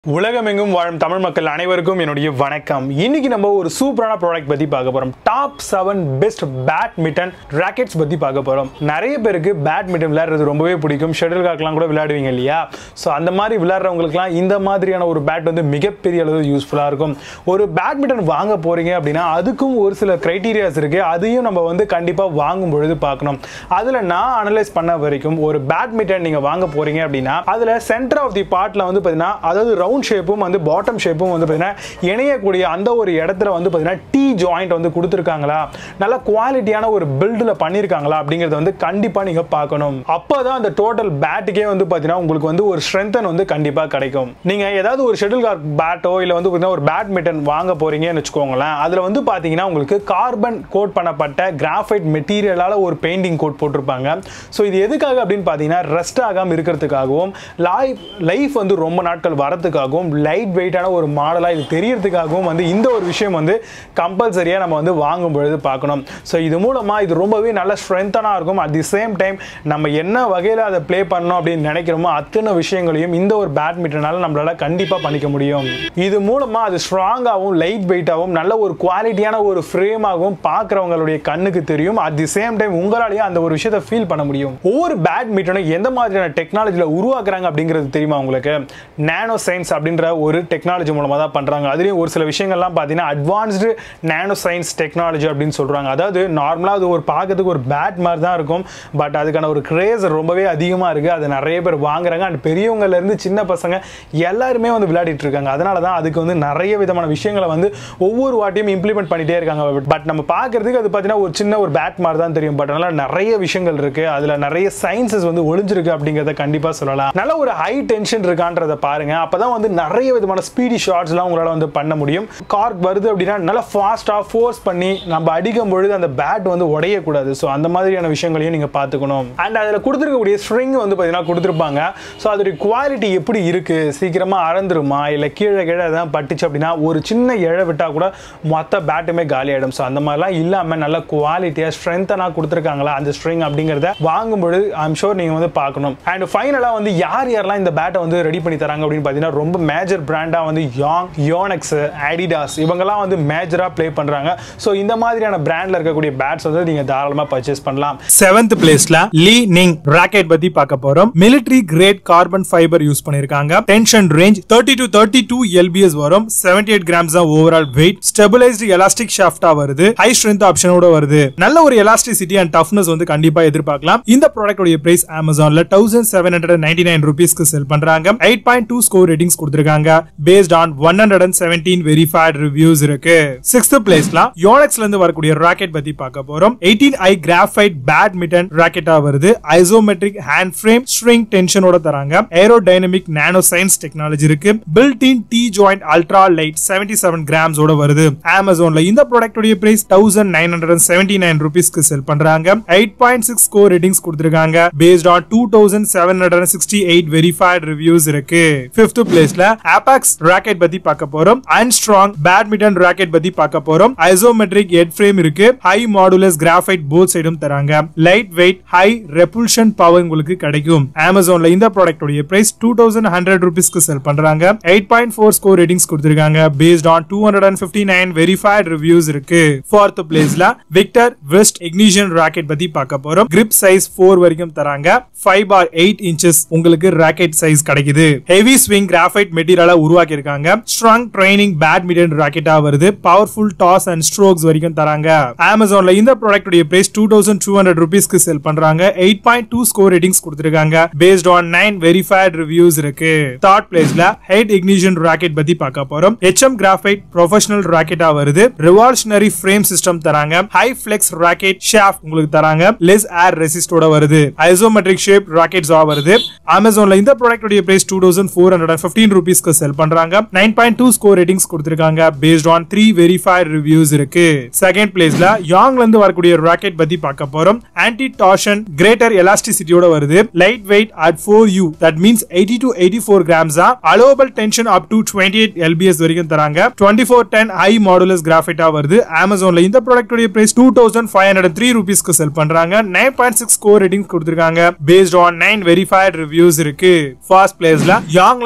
உலகமெங்கும் வாழும் தமிழ் மக்கள் அனைவருக்கும் என்னுடைய வணக்கம் இன்னைக்கு நம்ம ஒரு சூப்பரான ப்ராடக்ட் பத்தி பார்க்க போறோம் top seven best badminton rackets பத்தி பார்க்க போறோம் நிறைய பேருக்கு பேட்மிண்டன் விளையாடுறது ரொம்பவே பிடிக்கும் ஷட்டில் காக்லாம் கூட விளையாடுவீங்க இல்லையா ஸோ அந்த மாதிரி விளையாடுறவங்களுக்குலாம் இந்த மாதிரியான ஒரு பேட் வந்து மிகப்பெரிய அளவு யூஸ்ஃபுல்லாக இருக்கும் ஒரு பேட்மிண்டன் வாங்க போறீங்க அப்படின்னா அதுக்கும் ஒரு சில கிரைட்டீரியாஸ் இருக்கு அதையும் நம்ம வந்து கண்டிப்பாக வாங்கும் பொழுது பார்க்கணும் அதில் நான் அனலைஸ் பண்ண வரைக்கும் ஒரு பேட்மிண்டன் நீங்கள் வாங்க போறீங்க அப்படின்னா அதில் சென்டர் ஆஃப் தி பார்ட்டில் வந்து பார்த்தீங்கன்னா அதாவது ரவுண்ட் ஷேப்பும் வந்து பாட்டம் ஷேப்பும் வந்து பார்த்தீங்கன்னா இணையக்கூடிய அந்த ஒரு இடத்துல வந்து பார்த்தீங்கன்னா டீ ஜாயிண்ட் வந்து கொடுத்துருக்காங்களா நல்ல குவாலிட்டியான ஒரு பில்டில் பண்ணியிருக்காங்களா அப்படிங்கிறத வந்து கண்டிப்பாக நீங்கள் பார்க்கணும் அப்போ தான் அந்த டோட்டல் பேட்டுக்கே வந்து பார்த்தீங்கன்னா உங்களுக்கு வந்து ஒரு ஸ்ட்ரென்தன் வந்து கண்டிப்பாக கிடைக்கும் நீங்கள் ஏதாவது ஒரு ஷெட்டில் கார்க் பேட்டோ இல்லை வந்து பார்த்தீங்கன்னா ஒரு பேட்மிண்டன் வாங்க போறீங்கன்னு வச்சுக்கோங்களேன் அதில் வந்து பார்த்தீங்கன்னா உங்களுக்கு கார்பன் கோட் பண்ணப்பட்ட கிராஃபைட் மெட்டீரியலால் ஒரு பெயிண்டிங் கோட் போட்டிருப்பாங்க ஸோ இது எதுக்காக அப்படின்னு பார்த்தீங்கன்னா ரெஸ்ட் ஆகாமல் இருக்கிறதுக்காகவும் லைஃப் லைஃப் வந்து ரொம்ப நாட்கள் வரதுக்காகவும் லைட் வெயிட்டான ஒரு மாடலாக இது தெரியறதுக்காகவும் வந்து இந்த ஒரு விஷயம் வந்து கம்பல்சரியாக நம்ம வந்து வாங்கும் பொழுது பார்க்கணும் ஸோ இது மூலமாக இது ரொம்பவே நல்ல ஸ்ட்ரென்த்தனாக இருக்கும் அட் தி சேம் டைம் நம்ம என்ன வகையில் அதை ப்ளே பண்ணணும் அப்படின்னு நினைக்கிறோமோ அத்தனை விஷயங்களையும் இந்த ஒரு பேட்மிண்டனால நம்மளால கண்டிப்பாக பண்ணிக்க முடியும் இது மூலமாக அது ஸ்ட்ராங்காகவும் லைட் வெயிட்டாகவும் நல்ல ஒரு குவாலிட்டியான ஒரு ஃப்ரேமாகவும் பார்க்குறவங்களுடைய கண்ணுக்கு தெரியும் அட் தி சேம் டைம் உங்களாலேயே அந்த ஒரு விஷயத்தை ஃபீல் பண்ண முடியும் ஒவ்வொரு பேட்மிண்டனும் எந்த மாதிரியான டெக்னாலஜியில் உருவாக்குறாங்க அப்படிங்கிறது தெரியுமா உங்களுக்கு நானோ சயின்ஸ் அப்படின்ற ஒரு டெக்னாலஜி மூலமாக தான் பண்ணுறாங்க அதுலேயும் ஒரு சில விஷயங்கள்லாம் பார்த்தீங்கன்னா அட்வான்ஸ்டு நானோ சயின்ஸ் டெக்னாலஜி அப்படின்னு சொல்கிறாங்க அதாவது நார்மலாக அது ஒரு பார்க்கறதுக்கு ஒரு பேட் மாதிரி தான் இருக்கும் பட் அதுக்கான ஒரு கிரேஸ் ரொம்பவே அதிகமாக இருக்குது அது நிறைய பேர் வாங்குறாங்க அண்ட் பெரியவங்கலேருந்து சின்ன பசங்க எல்லாருமே வந்து விளையாடிட்டு இருக்காங்க அதனால தான் அதுக்கு வந்து நிறைய விதமான விஷயங்களை வந்து ஒவ்வொரு வாட்டியும் இம்ப்ளிமெண்ட் பண்ணிட்டே இருக்காங்க பட் நம்ம பார்க்கறதுக்கு அது பார்த்தீங்கன்னா ஒரு சின்ன ஒரு பேட் மாதிரி தான் தெரியும் பட் அதனால நிறைய விஷயங்கள் இருக்கு அதில் நிறைய சயின்சஸ் வந்து ஒளிஞ்சிருக்கு அப்படிங்கிறத கண்டிப்பாக சொல்லலாம் நல்ல ஒரு ஹை டென்ஷன் இருக்கான்றத பாருங்க அப்பதான் வந்து நிறைய விதமான ஸ்பீடி ஷாட்ஸ்லாம் உங்களால் வந்து பண்ண முடியும் கார்க் வருது அப்படின்னா நல்லா ஃபாஸ்ட்டாக ஃபோர்ஸ் பண்ணி நம்ம அடிக்கும் பொழுது அந்த பேட் வந்து உடையக்கூடாது ஸோ அந்த மாதிரியான விஷயங்களையும் நீங்கள் பார்த்துக்கணும் அண்ட் அதில் கொடுத்துருக்கக்கூடிய ஸ்ட்ரிங் வந்து பார்த்தீங்கன்னா கொடுத்துருப்பாங்க ஸோ அதோடைய குவாலிட்டி எப்படி இருக்கு சீக்கிரமாக அறந்துருமா இல்லை கீழே கீழே எதாவது பட்டுச்சு அப்படின்னா ஒரு சின்ன இழை விட்டால் கூட மொத்த பேட்டுமே காலி ஆகிடும் ஸோ அந்த மாதிரிலாம் இல்லாமல் நல்ல குவாலிட்டியாக ஸ்ட்ரென்த்தனாக கொடுத்துருக்காங்களா அந்த ஸ்ட்ரிங் அப்படிங்கிறத வாங்கும்பொழுது ஐம் ஷோர் நீங்கள் வந்து பார்க்கணும் அண்ட் ஃபைனலாக வந்து யார் யாரெல்லாம் இந்த பேட்டை வந்து ரெடி பண்ணி தராங்க அப்படின்னு பார்த்தீங்கன்னா ரொம்ப மேஜர் பிராண்டாக வந்து யாங் யோனெக்ஸ் அடிடாஸ் இவங்கெல்லாம் வந்து மேஜராக ப்ளே பண்ணுறாங்க ஸோ இந்த மாதிரியான பிராண்டில் இருக்கக்கூடிய பேட்ஸ் வந்து நீங்கள் தாராளமாக பர்ச்சேஸ் பண்ணலாம் செவன்த் பிளேஸ்ல லீ நிங் ராக்கெட் பத்தி பார்க்க போறோம் military grade carbon fibre use பண்ணிருக்காங்க tension range thirty to thirty two LBS வரும் செவன்டி எயிட் கிராம்ஸ் தான் ஓவரால் வெயிட் ஸ்டெபிளைஸ்டு எலாஸ்டிக் ஷாஃப்டா வருது ஹை ஸ்ட்ரென்த் ஆப்ஷனோட வருது நல்ல ஒரு எலாஸ்டிசிட்டி அண்ட் டஃப்னஸ் வந்து கண்டிப்பா எதிர்பார்க்கலாம் இந்த ப்ராடக்டோட பிரைஸ் அமேசான்ல thousand seven hundred ninety nine ருபீஸ்க்கு செல் பண்றாங்க eight point two score ratings கொடுத்திருக்காங்க based on one hundred and seventeen verified reviews இருக்கு சிக்ஸ்த் பிளேஸ்ல யோனெக்ஸ்ல இருந்து வரக்கூடிய ராக்கெட் பத்தி பார்க்க போறோம் எயிட்டீன் ஐ கிராஃபைட் பேட்மிண்டன் ராக்கெட்டா வருது ஐசோமெட்ரிக் ஹேண்ட் ஃப்ரேம் ஸ்ட்ரிங் டென்ஷனோட தராங்க aerodynamic nano science technology இருக்கு built in T joint ultra light seventy seven கிராம்ஸோட வருது அமேசான்ல இந்த ப்ராடக்டோட price thousand nine hundred seventy nine ருபீஸ்க்கு செல் பண்றாங்க eight point six score ratings கொடுத்திருக்காங்க based on two thousand seven hundred sixty eight verified reviews இருக்கு பிப்த் பிளேஸ்ல ஆபாக்ஸ் ராக்கெட் பத்தி பார்க்க போறோம் அண்ட் ஸ்ட்ராங் பேட்மிண்டன் ராக்கெட் பத்தி பார்க்க போறோம் ஐசோமெட்ரிக் ஹெட் ஃப்ரேம் இருக்கு ஹை மாடுலஸ் கிராஃபைட் போத் சைடும் தராங்க light weight high repulsion power உங்களுக்கு கிடைக்கும் அமேசான்ல இந்த ப்ராடக்டோட பிரைஸ் டூ தௌசண்ட் ஹண்ட்ரட் ருபீஸ்க்கு செல் பண்றாங்க eight point four score ratings கொடுத்திருக்காங்க based on two hundred and fifty nine verified reviews இருக்கு ஃபோர்த் பிளேஸ்ல விக்டர் வெஸ்ட் இக்னிஷன் ராக்கெட் பத்தி பார்க்க போறோம் கிரிப் சைஸ் ஃபோர் வரைக்கும் தராங்க ஃபைவ் பார் எயிட் இன்ச்சஸ் உங்களுக்கு ராக்கெட் சைஸ் கிடைக்குது ஹெவி ஸ்விங் கிராஃபைட் மெட்டீரியலா உருவாக்கி இருக்காங்க ஸ்ட்ராங் ட்ரைனிங் பேட்மிண்டன் ராக்கெட்டா வருது பவர்ஃபுல் டாஸ் அண்ட் ஸ்ட்ரோக்ஸ் வரைக்கும் தராங்க அமேசான்ல இந்த ப்ராடக்டோட price two thousand two hundred ருபீஸ்க்கு செல் பண்றாங்க eight point two score ratings கொடுத்திருக்காங்க based on nine verified reviews இருக்கு தேர்ட் பிளேஸ்ல ஹெட் இக்னிஷன் ராக்கெட் பத்தி பார்க்க போறோம் ஹெச்எம் கிராஃபைட் ப்ரொஃபஷனல் ராக்கெட்டா வருது ரிவால்ஷனரி ஃப்ரேம் சிஸ்டம் தராங்க ஹை ஃபிளெக்ஸ் ராக்கெட் ஷாஃப்ட் உங்களுக்கு தராங்க லெஸ் ஏர் ரெசிஸ்டோட வருது ஐசோமெட்ரிக் ஷேப் ராக்கெட்ஸ் வருது அமேசான்ல இந்த ப்ராடக்டோட price two thousand four hundred and fifteen ருபீஸ்க்கு செல் பண்றாங்க nine point two score ratings கொடுத்திருக்காங்க based on three verified reviews இருக்கு செகண்ட் பிளேஸ்ல யாங்ல இருந்து வரக்கூடிய ராக்கெட் பத்தி பார்க்க போறோம் ஆன்டி டார்ஷன் கிரேட்டர் எலாஸ்டிசிட்டியோட வருது light weight at four U that means eighty to eighty four grams தான் allowable tension up to twenty eight LBS வரைக்கும் தராங்க twenty four ten high modulus கிராஃபைட்டா வருது அமேசான்ல இந்த ப்ராடக்டோட price two thousand five hundred three ருபீஸ்க்கு செல் பண்றாங்க nine point six score rating கொடுத்திருக்காங்க based on nine verified reviews இருக்கு ஃபர்ஸ்ட் பிளேஸ்ல யாங்ல இருந்து வரக்கூடிய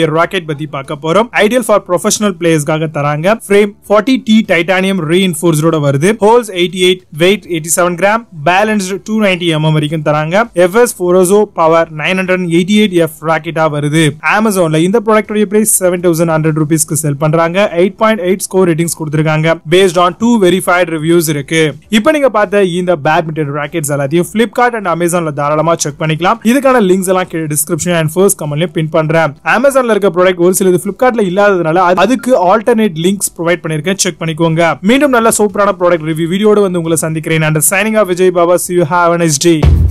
உடைய ராக்கெட் பத்தி பார்க்க போறோம் ஐடியல் ஃபார் ப்ரொஃபஷனல் பிளேயர்ஸ்க்காக தராங்க ஃப்ரேம் 40 டி டைட்டானியம் ரீஇன்ஃபோர்ஸ்டோட வருது holes 88 weight 87 gram balanced 290 mm வரைக்கும் தராங்க எஃப்எஸ் ஃபோரோசோ பவர் 988 எஃப் ராக்கெட்டா வருது அமேசான்ல இந்த ப்ராடக்டோட பிரைஸ் செவன் தௌசண்ட் ஹண்ட்ரட் ருபீஸ்க்கு செல் பண்றாங்க eight point eight score ratings கொடுத்துருக்காங்க based on two verified reviews இருக்கு இப்போ நீங்க பார்த்த இந்த பேட்மிண்டன் ராக்கெட்ஸ் எல்லாத்தையும் பிளிப்கார்ட் அண்ட் அமேசான்ல தாராளமா செக் பண்ணிக்கலாம் இதுக்கான லிங்க்ஸ் எல்லாம் கீழே டிஸ்கிரிப்ஷன் அண்ட் ஃபர்ஸ்ட் கமெண்ட்லயும் பின் பண்றேன் அமேசான்ல இருக்க ப்ராடக்ட் ஒரு சிலது பிளிப்கார்ட்ல இல்லாததுனால அது- அதுக்கு ஆல்டர்னேட் லிங்க்ஸ் ப்ரொவைட் பண்ணிருக்கேன் செக் பண்ணிக்கோங்க மீண்டும் நல்ல சூப்பரான ப்ராடக்ட் ரிவ்யூ வீடியோட வந்து உங்களை சந்திக்கிறேன் and signing off Vijay Baba see you have a nice day